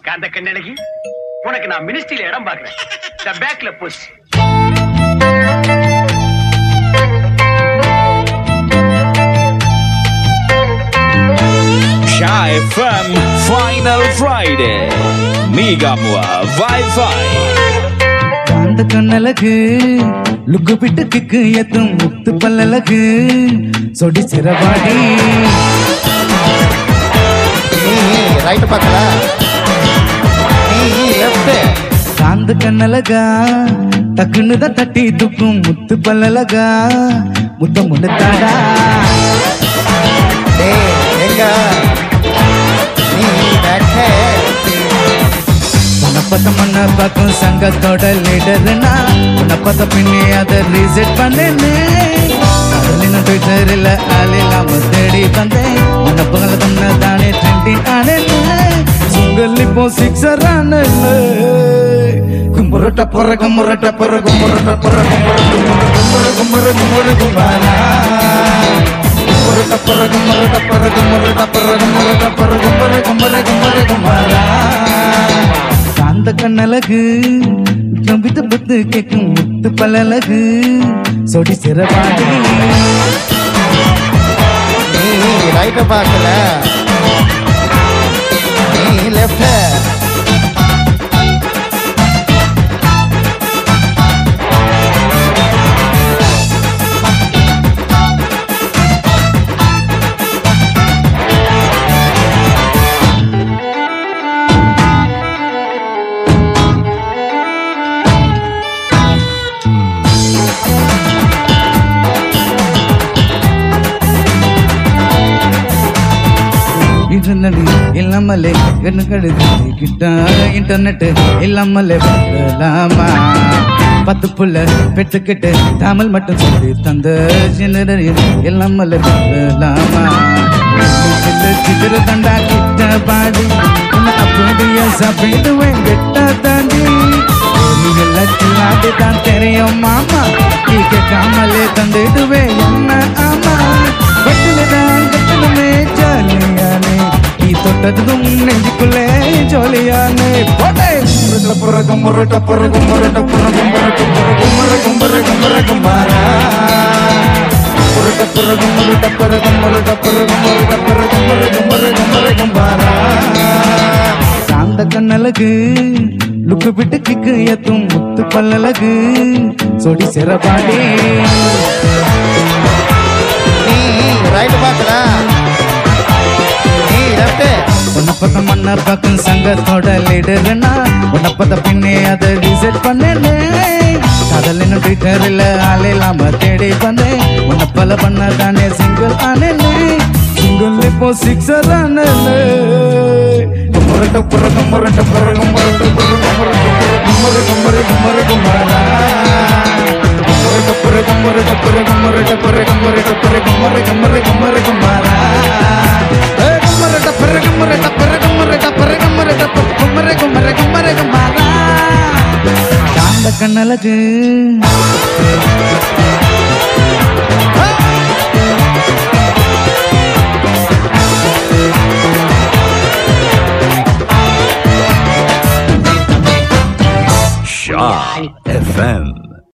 காந்த கண்ணழகி உனக்கு நான் மினிஸ்ட்ரியில இடம் பாக்குறேன் இந்த பேக்ல push Shy FM Final Friday மீகாமுவா Wi-Fi காந்த கண்ணழகு லுக்கு பிட்டு கிக்கு எத்தும் முத்து பல்லழகு சொடி சிறபாடி நீ ரைட் பக்கல நீ லெஃப்ட் காந்த கண்ணழகா டக்குன்னு தான் தட்டி துக்கும் முத்து பல்லழகா முத்தம் முடுத்தாடா டேய் எங்க நீ பேக் உன்னை பார்த்த மண்ண பார்க்கும் சங்கத்தோட லீடர்னா உன்னை பார்த்த பின்னே அதை ரீசெட் பண்ணேன்னு அதில் ட்விட்டரில் ஆள் இல்லாம தேடி வந்தேன் உன்னை பகல பண்ண தானே ட்ரெண்டிங் ஆனேன்னு சுங்கல் இப்போ சிக்ஸர் ஆனேன்னு கும்புரட்ட பொற கும்புரட்ட பொற கும்புரட்ட பொற கும்புர கும்புர கும்புர கும்பாரா கும்புரட்ட பொற கும்புரட்ட பொற கும்புரட்ட பொற கும்புரட்ட பொற கும்புர கும்புர கும்புர கும்பாரா காந்த கண்ணழகு நம்பிட்டு புத்து கேக்கும் முத்து பல்லழகு சொடி சிறபாடி நீ ரைட் பக்கல நீ லெஃப்ட் இருநடி இல்லாமலே கண்ணு கழுது கிட்ட இன்டர்நெட் இல்லாமலே வரலாமா பத்து புள்ள பெற்றுக்கிட்டு தமிழ் மட்டும் சொல்லி தந்த ஜெனரல் இல்லாமலே வரலாமா சித்திர தண்டா கிட்ட பாடி உன்னை அப்படியே சாப்பிடுவேன் கெட்ட தாண்டி எல்லாத்தையும் தான் தெரியும் மாமா நீ கேட்காமலே தந்துடுவேன் என்ன ஆமா பட்டில தான் கட்டணுமே ஜாலியானே நீ தொட்டதும் நெஞ்சுக்குள்ளே ஜோலியானே போட்டே முருட்ட முருட்ட புறகு முருட்ட புறகு முருட்ட புறகு முருகும் முருகும் முருகும் மாறா முருட்ட புறகு முருட்ட புறகு முருட்ட புறகு முருட்ட புறகு முருகும் முருகும் முருகும் மாறா காந்த கண்ணழகு லுக்கு விட்டு கிக்கு எத்தும் முத்து பல்லழகு சொடி சிறபாடி நீ ரைட் பக்கல நீ லெஃப்ட் உன்னை பார்த்த மன்ன பக்கம் சங்கத்தோட லீடர்னா உன்னை பார்த்த பின்னே அதை ரீசெட் பண்ணேன்னு கடல் இன்னும் ட்விட்டரில் ஆள் இல்லாம தேடி வந்தேன் உன்னை பல பண்ண தானே சிங்கிள் ஆனேன்னு சிங்கிள் இப்போ சிக்ஸர் ஆனேன்னு முரட்ட புறக முரட்ட புறக முரட்ட புறக முரட்ட முரட்ட முரட்ட முரட்ட முரட்ட முரட்ட புறக முரட்ட புறக முரட்ட புறக முரட்ட புறக முரட்ட முரட்ட முரட்ட மாறா குமரட்ட பிறகு முரட்ட பிறகு முரட்ட பிறகு முரட்ட குமர குமர குமர குமாரா காந்த கண்ணழகு